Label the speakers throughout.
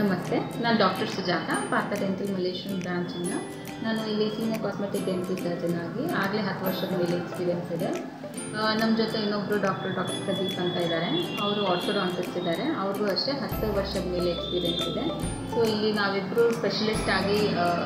Speaker 1: ನಮಸ್ತೆ ನಾನು doctor Sujatha Partha dental ಮಲೇಷಿಯನ್ ಬ್ರಾಂಚಿಂದ ನಾನು ಇಲ್ಲಿ ಸೀನಿಯರ್ ಕಾಸ್ಮೆಟಿಕ್ ಡೆಂಟಲ್ ಸರ್ಜನ್ ಆಗಿ ಆಗಲೇ ಹತ್ತು ವರ್ಷದ ಮೇಲೆ ಎಕ್ಸ್ಪೀರಿಯನ್ಸ್ ಇದೆ ನಮ್ಮ ಜೊತೆ ಇನ್ನೊಬ್ಬರು ಡಾಕ್ಟರ್ ಡಾಕ್ಟರ್ ಪ್ರದೀಪ್ ಅಂತ ಇದ್ದಾರೆ ಅವರು ಆರ್ಥೋಡಾಂಟಿಸ್ಟ್ ಇದ್ದಾರೆ ಅವ್ರಿಗೂ ಅಷ್ಟೇ ಹತ್ತು ವರ್ಷದ ಮೇಲೆ ಎಕ್ಸ್ಪೀರಿಯನ್ಸ್ ಇದೆ ಸೊ ಇಲ್ಲಿ ನಾವಿಬ್ಬರು ಸ್ಪೆಷಲಿಸ್ಟ್ ಆಗಿ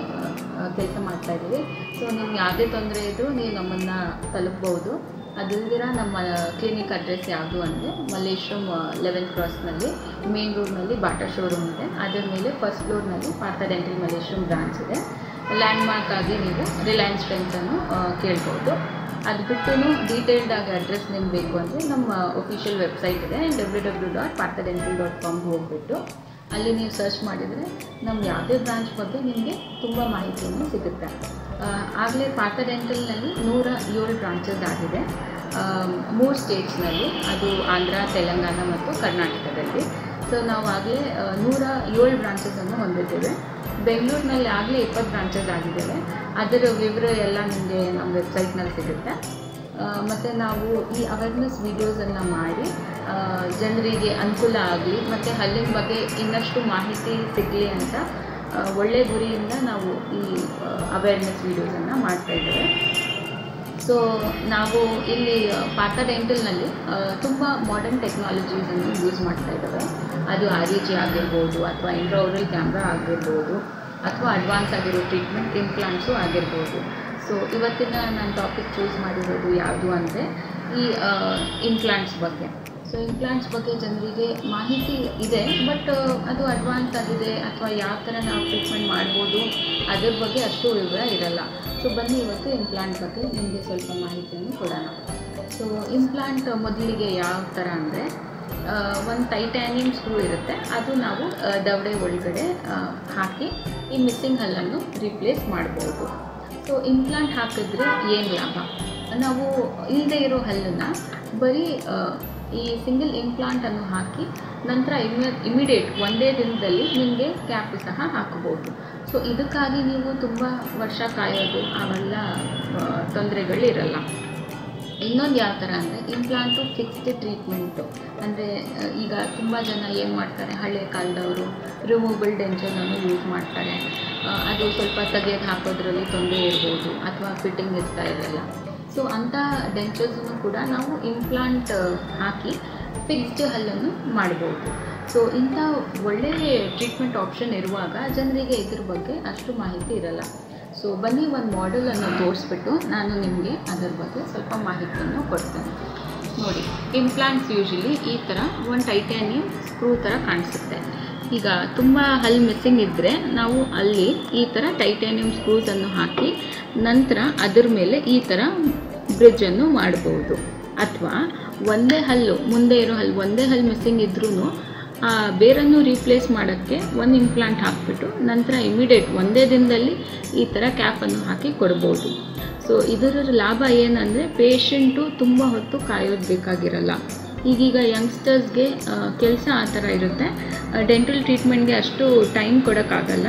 Speaker 1: ಕೆಲಸ ಮಾಡ್ತಾ ಇದ್ದೀವಿ ಸೊ ನಿಮ್ಗೆ ಯಾವುದೇ ತೊಂದರೆ ಇದ್ದರೂ ನೀವು ನಮ್ಮನ್ನು ತಲುಪ್ಬೋದು ಅದಲ್ದಿರ ನಮ್ಮ ಕ್ಲಿನಿಕ್ ಅಡ್ರೆಸ್ ಯಾವುದು ಅಂದರೆ ಮಲ್ಲೇಶ್ವರಂ ಲೆವೆಂತ್ ಕ್ರಾಸ್ನಲ್ಲಿ ಮೇನ್ ರೋಡ್ನಲ್ಲಿ ಬಾಟಾ ಶೋರೂಮ್ ಇದೆ ಅದರ ಮೇಲೆ ಫಸ್ಟ್ ಫ್ಲೋರ್ನಲ್ಲಿ ಪಾರ್ಥ ಡೆಂಟಲ್ ಮಲ್ಲೇಶ್ವರಂ ಬ್ರಾಂಚ್ ಇದೆ ಲ್ಯಾಂಡ್ಮಾರ್ಕ್ ಆಗಿ ನೀವು ರಿಲಯನ್ಸ್ ಟ್ರೆಂಡ್ಸನ್ನು ಕೇಳ್ಬೋದು ಅದು ಬಿಟ್ಟು ಡೀಟೇಲ್ಡ್ ಆಗಿ ಅಡ್ರೆಸ್ ನಿಮ್ಗೆ ಬೇಕು ಅಂದರೆ ನಮ್ಮ ಒಫಿಷಿಯಲ್ ವೆಬ್ಸೈಟ್ ಇದೆ W W dot Partha dental dot com ಹೋಗ್ಬಿಟ್ಟು ಅಲ್ಲಿ ನೀವು ಸರ್ಚ್ ಮಾಡಿದರೆ ನಮ್ಮ ಯಾವುದೇ ಬ್ರಾಂಚ್ ಬಗ್ಗೆ ನಿಮಗೆ ತುಂಬ ಮಾಹಿತಿಯನ್ನು ಸಿಗುತ್ತೆ ಆಗಲೇ ಪಾರ್ಥ ಡೆಂಟಲ್ನಲ್ಲಿ ನೂರ ಏಳು ಬ್ರಾಂಚಸ್ ಆಗಿದೆ ಮೂರು ಸ್ಟೇಟ್ಸ್ನಲ್ಲಿ ಅದು ಆಂಧ್ರ ತೆಲಂಗಾಣ ಮತ್ತು ಕರ್ನಾಟಕದಲ್ಲಿ ಸೊ ನಾವು ಆಗಲೇ ನೂರ ಏಳು ಬ್ರಾಂಚಸನ್ನು ಹೊಂದಿದ್ದೇವೆ ಬೆಂಗಳೂರಿನಲ್ಲಿ ಆಗಲೇ ಇಪ್ಪತ್ತು ಬ್ರಾಂಚಸ್ ಆಗಿದ್ದೇವೆ ಅದರ ವಿವರ ಎಲ್ಲ ನಿಮಗೆ ನಮ್ಮ ವೆಬ್ಸೈಟ್ನಲ್ಲಿ ಸಿಗುತ್ತೆ ಮತ್ತು ನಾವು ಈ ಅವೇರ್ನೆಸ್ ವೀಡಿಯೋಸನ್ನು ಮಾಡಿ ಜನರಿಗೆ ಅನುಕೂಲ ಆಗಲಿ ಮತ್ತು ಹಲ್ಲಿನ ಬಗ್ಗೆ ಇನ್ನಷ್ಟು ಮಾಹಿತಿ ಸಿಗಲಿ ಅಂತ ಒಳ್ಳೆಯ ಗುರಿಯಿಂದ ನಾವು ಈ ಅವೇರ್ನೆಸ್ ವೀಡಿಯೋಸನ್ನು ಮಾಡ್ತಾಯಿದ್ದೇವೆ ಸೊ ನಾವು ಇಲ್ಲಿ ಪಾರ್ಥ ಡೆಂಟಲ್ನಲ್ಲಿ ತುಂಬ ಮಾಡರ್ನ್ ಟೆಕ್ನಾಲಜೀಸನ್ನು ಯೂಸ್ ಮಾಡ್ತಾ ಇದ್ದಾವೆ ಅದು ಆರ್ ಇ ಜಿ ಆಗಿರ್ಬೋದು ಅಥವಾ ಇಂಟ್ರೋರಲ್ ಕ್ಯಾಮ್ರಾ ಆಗಿರ್ಬೋದು ಅಥವಾ ಅಡ್ವಾನ್ಸ್ ಆಗಿರೋ ಟ್ರೀಟ್ಮೆಂಟ್ ಇಂಪ್ಲಾಂಟ್ಸು ಆಗಿರ್ಬೋದು ಸೊ ಇವತ್ತಿನ ನಾನು ಟಾಪಿಕ್ ಚೂಸ್ ಮಾಡಿರೋದು ಯಾವುದು ಅಂದರೆ ಈ ಇಂಪ್ಲಾಂಟ್ಸ್ ಬಗ್ಗೆ ಸೊ ಇಂಪ್ಲಾಂಟ್ಸ್ ಬಗ್ಗೆ ಜನರಿಗೆ ಮಾಹಿತಿ ಇದೆ ಬಟ್ ಅದು ಅಡ್ವಾನ್ಸ್ ಆಗಿದೆ ಅಥವಾ ಯಾವ ಥರ ನಾವು ಟ್ರೀಟ್ಮೆಂಟ್ ಮಾಡ್ಬೋದು ಅದ್ರ ಬಗ್ಗೆ ಅಷ್ಟು ವಿವರ ಇರಲ್ಲ ಸೊ ಬನ್ನಿ ಇವತ್ತು ಇಂಪ್ಲಾಂಟ್ ಬಗ್ಗೆ ನಿಮಗೆ ಸ್ವಲ್ಪ ಮಾಹಿತಿಯನ್ನು ಕೊಡೋಣ ಸೊ ಇಂಪ್ಲಾಂಟ್ ಮೊದಲಿಗೆ ಯಾವ ಥರ ಅಂದರೆ ಒಂದು ಟೈಟ್ಯಾನಿಯಂ ಸ್ಕ್ರೂ ಇರುತ್ತೆ ಅದು ನಾವು ದವಡೆ ಒಳಗಡೆ ಹಾಕಿ ಈ ಮಿಸ್ಸಿಂಗ್ ಹಲ್ಲನ್ನು ರಿಪ್ಲೇಸ್ ಮಾಡ್ಬೋದು ಸೊ ಇಂಪ್ಲಾಂಟ್ ಹಾಕಿದ್ರೆ ಏನು ಲಾಭ ನಾವು ಇಲ್ಲದೆ ಇರೋ ಹಲ್ಲನ್ನು ಬರೀ ಈ ಸಿಂಗಲ್ ಇಂಪ್ಲಾಂಟನ್ನು ಹಾಕಿ ನಂತರ ಇಮಿ ಇಮಿಡಿಯೇಟ್ ಒಂದೇ ದಿನದಲ್ಲಿ ನಿಮಗೆ ಕ್ಯಾಪ್ ಸಹ ಹಾಕಬಹುದು ಸೊ ಇದಕ್ಕಾಗಿ ನೀವು ತುಂಬ ವರ್ಷ ಕಾಯೋದು ಅವೆಲ್ಲ ತೊಂದರೆಗಳಿರಲ್ಲ ಇನ್ನೊಂದು ಯಾವ ಥರ ಅಂದರೆ ಇಂಪ್ಲಾಂಟು ಫಿಕ್ಸ್ಡ್ ಟ್ರೀಟ್ಮೆಂಟು ಅಂದರೆ ಈಗ ತುಂಬ ಜನ ಏನು ಮಾಡ್ತಾರೆ ಹಳೆ ಕಾಲದವರು ರಿಮೂವಬಲ್ ಡೆಂಚರನ್ನು ಯೂಸ್ ಮಾಡ್ತಾರೆ ಅದು ಸ್ವಲ್ಪ ತೆಗೆದು ಹಾಕೋದ್ರಲ್ಲಿ ತೊಂದರೆ ಇರ್ಬೋದು ಅಥವಾ ಫಿಟ್ಟಿಂಗ್ ಇರ್ತಾ ಇರಲ್ಲ ಸೊ ಅಂಥ ಡೆಂಚರ್ಸನ್ನು ಕೂಡ ನಾವು ಇಂಪ್ಲಾಂಟ್ ಹಾಕಿ ಫಿಕ್ಸ್ಡ್ ಹಲ್ಲನ್ನು ಮಾಡ್ಬೋದು ಸೊ ಇಂಥ ಒಳ್ಳೆಯ ಟ್ರೀಟ್ಮೆಂಟ್ ಆಪ್ಷನ್ ಇರುವಾಗ ಜನರಿಗೆ ಇದ್ರ ಬಗ್ಗೆ ಅಷ್ಟು ಮಾಹಿತಿ ಇರಲ್ಲ ಸೊ ಬನ್ನಿ ಒಂದು ಮಾಡೆಲನ್ನು ತೋರಿಸ್ಬಿಟ್ಟು ನಾನು ನಿಮಗೆ ಅದರ ಬಗ್ಗೆ ಸ್ವಲ್ಪ ಮಾಹಿತಿಯನ್ನು ಕೊಡ್ತೇನೆ ನೋಡಿ ಇಂಪ್ಲಾಂಟ್ಸ್ ಯೂಶಲಿ ಈ ಥರ ಒಂದು ಟೈಟ್ಯಾನಿಯಂ ಸ್ಕ್ರೂ ಥರ ಕಾಣಿಸುತ್ತೆ ಈಗ ತುಂಬ ಹಲ್ ಮಿಸ್ಸಿಂಗ್ ಇದ್ದರೆ ನಾವು ಅಲ್ಲಿ ಈ ಥರ ಟೈಟ್ಯಾನಿಯಂ ಸ್ಕ್ರೂಸನ್ನು ಹಾಕಿ ನಂತರ ಅದರ ಮೇಲೆ ಈ ಥರ ಬ್ರಿಡ್ಜನ್ನು ಮಾಡ್ಬೋದು ಅಥವಾ ಒಂದೇ ಹಲ್ಲು ಮುಂದೆ ಇರೋ ಹಲ್ಲು ಒಂದೇ ಹಲ್ಲು ಮಿಸ್ಸಿಂಗ್ ಇದ್ರೂ ಆ ಬೇರನ್ನು ರೀಪ್ಲೇಸ್ ಮಾಡೋಕ್ಕೆ ಒಂದು ಇಂಪ್ಲಾಂಟ್ ಹಾಕಿಬಿಟ್ಟು ನಂತರ ಇಮಿಡಿಯೇಟ್ ಒಂದೇ ದಿನದಲ್ಲಿ ಈ ಥರ ಕ್ಯಾಪನ್ನು ಹಾಕಿ ಕೊಡ್ಬೋದು ಸೊ ಇದರ ಲಾಭ ಏನಂದರೆ ಪೇಷಂಟು ತುಂಬ ಹೊತ್ತು ಕಾಯೋದು ಬೇಕಾಗಿರಲ್ಲ ಈಗೀಗ ಯಂಗ್ಸ್ಟರ್ಸ್ಗೆ ಕೆಲಸ ಆ ಥರ ಇರುತ್ತೆ ಡೆಂಟಲ್ ಟ್ರೀಟ್ಮೆಂಟ್ಗೆ ಅಷ್ಟು ಟೈಮ್ ಕೊಡೋಕ್ಕಾಗಲ್ಲ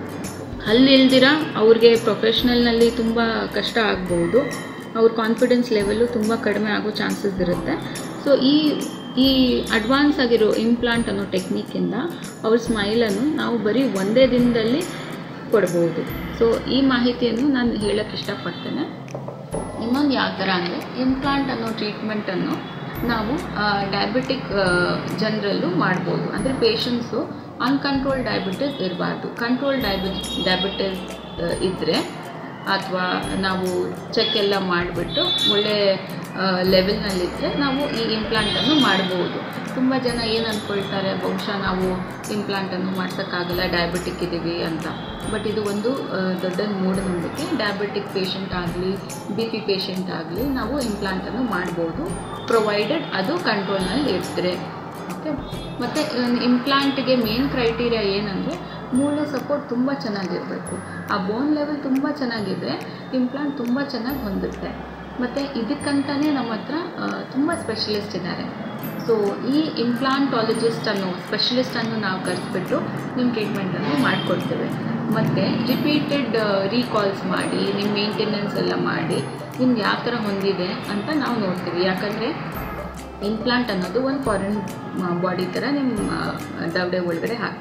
Speaker 1: ಹಲ್ಲು ಇಲ್ದಿರ ಅವ್ರಿಗೆ ಪ್ರೊಫೆಷ್ನಲ್ನಲ್ಲಿ ತುಂಬ ಕಷ್ಟ ಆಗ್ಬೋದು ಅವ್ರ ಕಾನ್ಫಿಡೆನ್ಸ್ ಲೆವೆಲ್ಲು ತುಂಬ ಕಡಿಮೆ ಆಗೋ ಚಾನ್ಸಸ್ ಇರುತ್ತೆ ಸೊ ಈ ಈ ಅಡ್ವಾನ್ಸ್ ಆಗಿರೋ ಇಂಪ್ಲಾಂಟ್ ಅನ್ನೋ ಟೆಕ್ನಿಕ್ಕಿಂದ ಅವ್ರ ಸ್ಮೈಲನ್ನು ನಾವು ಬರೀ ಒಂದೇ ದಿನದಲ್ಲಿ ಕೊಡ್ಬೋದು ಸೊ ಈ ಮಾಹಿತಿಯನ್ನು ನಾನು ಹೇಳೋಕ್ಕೆ ಇಷ್ಟಪಡ್ತೇನೆ ಇನ್ನೊಂದು ಯಾವ ಥರ ಅಂದರೆ ಇಂಪ್ಲಾಂಟ್ ಅನ್ನೋ ಟ್ರೀಟ್ಮೆಂಟನ್ನು ನಾವು ಡಯಾಬಿಟಿಕ್ ಜನರಲ್ಲೂ ಮಾಡ್ಬೋದು ಅಂದರೆ ಪೇಷಂಟ್ಸು ಅನ್ಕಂಟ್ರೋಲ್ ಡಯಾಬಿಟಿಸ್ ಇರಬಾರ್ದು ಕಂಟ್ರೋಲ್ ಡಯಾಬಿ ಡಯಾಬಿಟಿಸ್ ಇದ್ದರೆ ಅಥವಾ ನಾವು ಚೆಕ್ ಎಲ್ಲ ಮಾಡಿಬಿಟ್ಟು ಒಳ್ಳೆ ಲೆವೆಲ್ನಲ್ಲಿದ್ದರೆ ನಾವು ಈ ಇಂಪ್ಲಾಂಟನ್ನು ಮಾಡ್ಬೋದು ತುಂಬ ಜನ ಏನು ಅಂದ್ಕೊಳ್ತಾರೆ ಬಹುಶಃ ನಾವು ಇಂಪ್ಲಾಂಟನ್ನು ಮಾಡ್ಸೋಕ್ಕಾಗಲ್ಲ ಡಯಾಬಿಟಿಕ್ ಇದ್ದೀವಿ ಅಂತ ಬಟ್ ಇದು ಒಂದು ದೊಡ್ಡ ಮೂಢನಂಬಿಕೆ ಡಯಾಬಿಟಿಕ್ ಪೇಷಂಟ್ ಆಗಲಿ ಬಿ ಪಿ ಪೇಷಂಟ್ ಆಗಲಿ ನಾವು ಇಂಪ್ಲಾಂಟನ್ನು ಮಾಡ್ಬೋದು ಪ್ರೊವೈಡೆಡ್ ಅದು ಕಂಟ್ರೋಲ್ನಲ್ಲಿ ಇರ್ತಾರೆ ಓಕೆ ಮತ್ತು ಇಂಪ್ಲಾಂಟ್ಗೆ ಮೇನ್ ಕ್ರೈಟೀರಿಯಾ ಏನಂದರೆ ಮೂಳೆ ಸಪೋರ್ಟ್ ತುಂಬ ಚೆನ್ನಾಗಿರಬೇಕು ಆ ಬೋನ್ ಲೆವೆಲ್ ತುಂಬ ಚೆನ್ನಾಗಿದ್ದರೆ ಇಂಪ್ಲಾಂಟ್ ತುಂಬ ಚೆನ್ನಾಗಿ ಹೊಂದುತ್ತೆ ಮತ್ತು ಇದಕ್ಕಂತಲೇ ನಮ್ಮ ಹತ್ರ ತುಂಬ ಸ್ಪೆಷಲಿಸ್ಟ್ ಇದ್ದಾರೆ ಸೊ ಈ ಇಂಪ್ಲಾಂಟಾಲಜಿಸ್ಟ್ ಅನ್ನೋ ಸ್ಪೆಷಲಿಸ್ಟನ್ನು ನಾವು ಕರೆಸ್ಬಿಟ್ಟು ನಿಮ್ಮ ಟ್ರೀಟ್ಮೆಂಟನ್ನು ಮಾಡಿಕೊಡ್ತೇವೆ ಮತ್ತು ರಿಪೀಟೆಡ್ ರೀಕಾಲ್ಸ್ ಮಾಡಿ ನಿಮ್ಮ ಮೇಂಟೆನೆನ್ಸ್ ಎಲ್ಲ ಮಾಡಿ ನಿಮ್ಗೆ ಯಾವ ಥರ ಹೊಂದಿದೆ ಅಂತ ನಾವು ನೋಡ್ತೀವಿ ಯಾಕಂದರೆ ಇಂಪ್ಲಾಂಟ್ ಅನ್ನೋದು ಒಂದು ಫಾರಿನ್ ಬಾಡಿ ಥರ ನಿಮ್ಮ ದವಡೆ ಒಳಗಡೆ ಹಾಕ್ತೀವಿ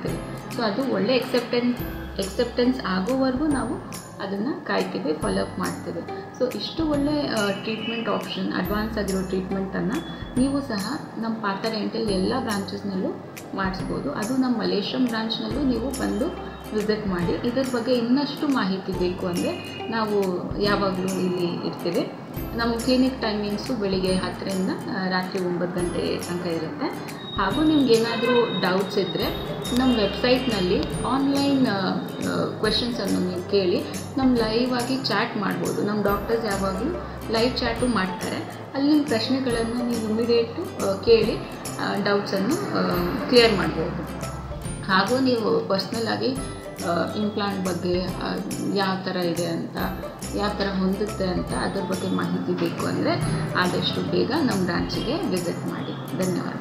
Speaker 1: ಸೊ ಅದು ಒಳ್ಳೆ ಎಕ್ಸೆಪ್ಟೆನ್ಸ್ ಎಕ್ಸೆಪ್ಟೆನ್ಸ್ ಆಗೋವರೆಗೂ ನಾವು ಅದನ್ನು ಕಾಯ್ತೀವಿ ಫಾಲೋಅಪ್ ಮಾಡ್ತೀವಿ ಸೊ ಇಷ್ಟು ಒಳ್ಳೆ ಟ್ರೀಟ್ಮೆಂಟ್ ಆಪ್ಷನ್ ಅಡ್ವಾನ್ಸ್ ಆಗಿರೋ ಟ್ರೀಟ್ಮೆಂಟನ್ನು ನೀವು ಸಹ ನಮ್ಮ ಪಾತ ರೆಂಟಲ್ ಎಲ್ಲ ಬ್ರಾಂಚಸ್ನಲ್ಲೂ ಮಾಡಿಸ್ಬೋದು ಅದು ನಮ್ಮ ಮಲೇಶ್ವರಂ ಬ್ರಾಂಚ್ನಲ್ಲೂ ನೀವು ಬಂದು ವಿಸಿಟ್ ಮಾಡಿ ಇದ್ರ ಬಗ್ಗೆ ಇನ್ನಷ್ಟು ಮಾಹಿತಿ ಬೇಕು ಅಂದರೆ ನಾವು ಯಾವಾಗಲೂ ಇಲ್ಲಿ ಇರ್ತೀವಿ ನಮ್ಮ ಕ್ಲಿನಿಕ್ ಟೈಮಿಂಗ್ಸು ಬೆಳಿಗ್ಗೆ ಹತ್ತರಿಂದ ಆ, ರಾತ್ರಿ ಒಂಬತ್ತು ಗಂಟೆ ತನಕ ಇರುತ್ತೆ ಹಾಗೂ ನಿಮ್ಗೆ ಏನಾದರೂ ಡೌಟ್ಸ್ ಇದ್ದರೆ ನಮ್ಮ ವೆಬ್ಸೈಟ್ನಲ್ಲಿ ಆನ್ಲೈನ್ ಕ್ವೆಶನ್ಸನ್ನು ನೀವು ಕೇಳಿ ನಮ್ಮ ಲೈವ್ ಆಗಿ ಚಾಟ್ ಮಾಡ್ಬೋದು ನಮ್ಮ ಡಾಕ್ಟರ್ಸ್ ಯಾವಾಗಲೂ ಲೈವ್ ಚಾಟು ಮಾಡ್ತಾರೆ ಅಲ್ಲಿ ನಿಮ್ಮ ಪ್ರಶ್ನೆಗಳನ್ನು ನೀವು ಇಮಿಡಿಯೇಟು ಕೇಳಿ ಡೌಟ್ಸನ್ನು ಕ್ಲಿಯರ್ ಮಾಡ್ಬೋದು ಹಾಗೂ ನೀವು ಪರ್ಸ್ನಲ್ ಆಗಿ ಇಂಪ್ಲಾಂಟ್ ಬಗ್ಗೆ ಯಾವ ಥರ ಇದೆ ಅಂತ ಯಾವ ಥರ ಹೊಂದುತ್ತೆ ಅಂತ ಅದ್ರ ಬಗ್ಗೆ ಮಾಹಿತಿ ಬೇಕು ಅಂದರೆ ಆದಷ್ಟು ಬೇಗ ನಮ್ಮ ಬ್ರಾಂಚಿಗೆ ವಿಸಿಟ್ ಮಾಡಿ ಧನ್ಯವಾದ